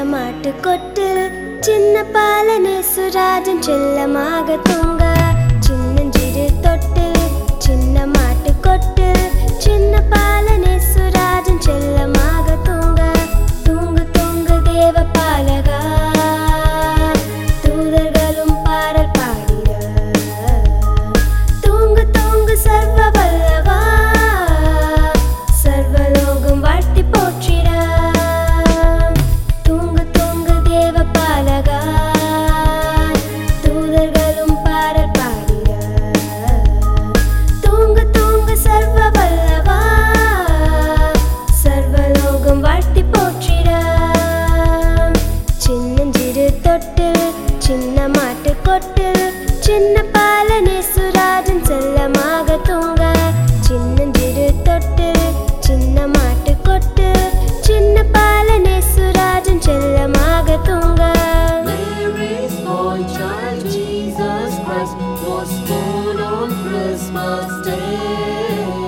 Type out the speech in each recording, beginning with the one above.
மாட்டுக்கொட்டில் சின்ன பாலனேசுராஜன் செல்லமாக தூங்க சின்னஞ்சிறு தொட்டில் சின்ன மாட்டுக்கொட்டில் சின்ன பாலனேசுராஜன் செல்லமாக தூங்க தூங்கு தூங்கு தேவ பாலகா தூதர்களும் பாடல் பாடிட தூங்கு தூங்கு சர்வ வல்லவா சர்வலோகம் வாழ்த்தி போற்றிட தூங்கு தூங்கு தேவ பாலகா தூதர்களும் பாடல் பாடிட தூங்கு தூங்கு சர்வ வல்லவா சர்வலோகம் வாழ்த்தி போற்றிட சின்னஞ்சிறு தொட்டில் சின்ன மாட்டு கொட்டில் சின்ன பாலனேசுராஜன் செல்லமாக தூங்க சின்னஞ்சிறு தொட்டில் சின்ன மாட்டு கொட்டில் சின்ன பாலனேசுராஜன் செல்லமாக தூங்க Mary's boy child Jesus Christ was born on Christmas Day.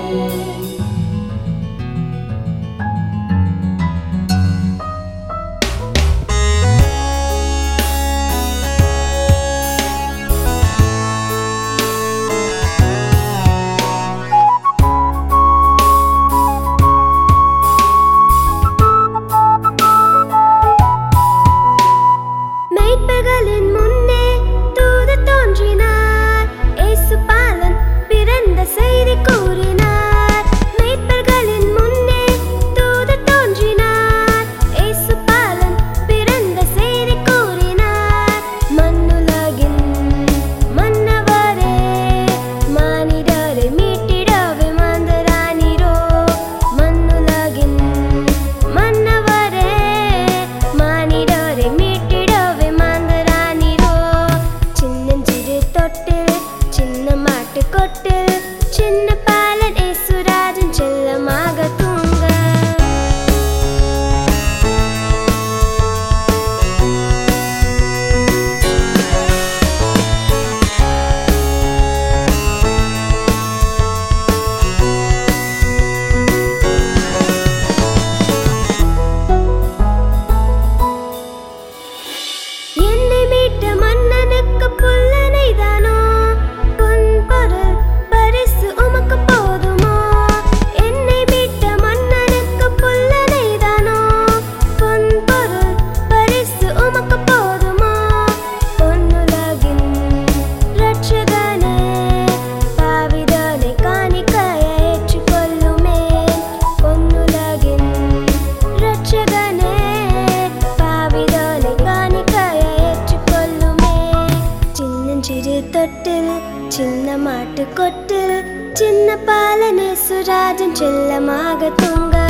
மெய்ப்பர்களின் முன்னே தூது தோன்றினார் இயேசு பாலன் பிறந்த செய்தி கூறினார் மெய்ப்பர்களின் முன்னே தூது தோன்றினார் இயேசு பாலன் பிறந்த செய்தி கூறினார் மண்ணுலகின் மன்னவரே மானிடரை மீட்டிடவே மந்தரானிரோ மண்ணுலகின் மன்னவரே மானிடரை மீட்டிடவே மந்தரானிரோ சின்னஞ்சிறு தொட்டில் சின்ன மாட்டு கொட்டில் சின்ன பாலன் ஏசுராஜன் செல்லமாக தூங்க என்னை மீட்ட மன்னனுக்கு புல்லனை தானோ பொன் பொருள் பரிசு உமக்கு போதுமோ என்னை மீட்ட மன்னனுக்கு புல்லனை தானோ பொன் பொருள் பரிசு உமக்கு போதுமோ பொன்னுலகின் ரட்சகனே பாவிதனை காணிக்கையை ஏற்றுக்கொள்ளுமே பொன்னுலகின் ரட்சகனே பாவிதனை காணிக்கையை ஏற்றுக்கொள்ளுமே சின்னஞ்சிறு தொட்டில் சின்ன மாட்டு கொட்டில் சின்ன பாலனேசுராஜன் செல்லமாக தூங்க